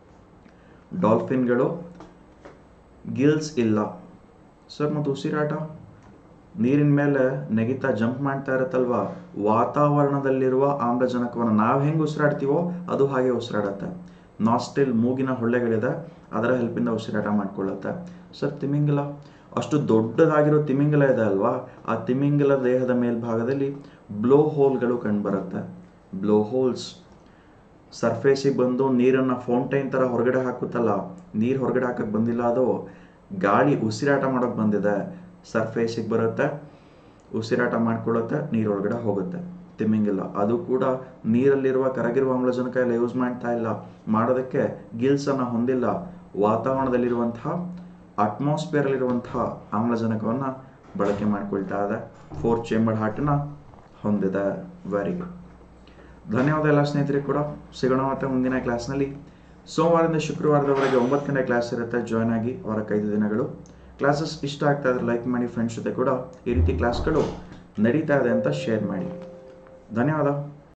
ಡಾಲ್ಫಿನ್ಗಳು ಗಿಲ್ಸ್ ಇಲ್ಲ ಸರ್ ಮತ್ತು ಉಸಿರಾಟ ನೀರಿನ ಮೇಲೆ ನೆಗಿತಾ ಜಂಪ್ ಮಾಡ್ತಾ ಇರತ್ತಲ್ವಾ ವಾತಾವರಣದಲ್ಲಿರುವ ಆಮ್ಲಜನಕವನ್ನು ನಾವು ಹೆಂಗೆ ಉಸಿರಾಡ್ತೀವೋ ಅದು ಹಾಗೆ ಉಸಿರಾಡತ್ತೆ ನಾಸ್ಟಿಲ್ ಮೂಗಿನ ಹೊಳ್ಳೆಗಳಿದೆ ಅದರ ಹೆಲ್ಪಿಂದ ಉಸಿರಾಟ ಮಾಡ್ಕೊಳ್ಳುತ್ತೆ ಸರ್ ತಿಮಿಂಗಿಲ ಅಷ್ಟು ದೊಡ್ಡದಾಗಿರೋ ತಿಮಿಂಗಲ ಇದೆ ಅಲ್ವಾ ಆ ತಿಮಿಂಗಲ ದೇಹದ ಮೇಲ್ಭಾಗದಲ್ಲಿ ಬ್ಲೋ ಹೋಲ್ಗಳು ಕಂಡುಬರುತ್ತೆ ಬ್ಲೋ ಹೋಲ್ಸ್ ಸರ್ಫೇಸಿಗೆ ಬಂದು ನೀರನ್ನು ಫೌಂಟೈನ್ ಥರ ಹೊರಗಡೆ ಹಾಕುತ್ತಲ್ಲ ನೀರು ಹೊರಗಡೆ ಹಾಕಕ್ಕೆ ಬಂದಿಲ್ಲ ಅದು ಗಾಳಿ ಉಸಿರಾಟ ಮಾಡೋಕ್ಕೆ ಬಂದಿದೆ ಸರ್ಫೇಸಿಗೆ ಬರುತ್ತೆ ಉಸಿರಾಟ ಮಾಡ್ಕೊಳ್ಳುತ್ತೆ ನೀರು ಒಳಗಡೆ ಹೋಗುತ್ತೆ ತಿಮ್ಮಿಂಗಿಲ್ಲ ಅದು ಕೂಡ ನೀರಲ್ಲಿರುವ ಕರಗಿರುವ ಆಮ್ಲಜನಕ ಎಲ್ಲ ಯೂಸ್ ಮಾಡ್ತಾ ಇಲ್ಲ ಮಾಡೋದಕ್ಕೆ ಗಿಲ್ಸನ್ನು ಹೊಂದಿಲ್ಲ ವಾತಾವರಣದಲ್ಲಿರುವಂತಹ ಅಟ್ಮಾಸ್ಫಿಯರಲ್ಲಿರುವಂತಹ ಆಮ್ಲಜನಕವನ್ನು ಬಳಕೆ ಮಾಡ್ಕೊಳ್ತಾ ಇದೆ ಫೋರ್ ಚೇಂಬರ್ ಹಾರ್ಟನ್ನ ಹೊಂದಿದೆ ವೆರಿ ಗುಡ್ ಧನ್ಯವಾದ ಎಲ್ಲ ಸ್ನೇಹಿತರಿಗೆ ಕೂಡ ಸಿಗೋಣ ಮತ್ತೆ ಮುಂದಿನ ಕ್ಲಾಸ್ನಲ್ಲಿ ಸೋಮವಾರದಿಂದ ಶುಕ್ರವಾರದವರೆಗೆ ಒಂಬತ್ತು ಗಂಟೆ ಕ್ಲಾಸ್ ಇರುತ್ತೆ ಜಾಯ್ನ್ ಆಗಿ ವಾರಕ್ಕೈದು ದಿನಗಳು ಕ್ಲಾಸಸ್ ಇಷ್ಟ ಆಗ್ತಾ ಇದ್ರೆ ಲೈಕ್ ಮಾಡಿ ಫ್ರೆಂಡ್ಸ್ ಜೊತೆ ಕೂಡ ಈ ರೀತಿ ಕ್ಲಾಸ್ಗಳು ನಡೀತಾ ಇದೆ ಅಂತ ಶೇರ್ ಮಾಡಿ ಧನ್ಯವಾದ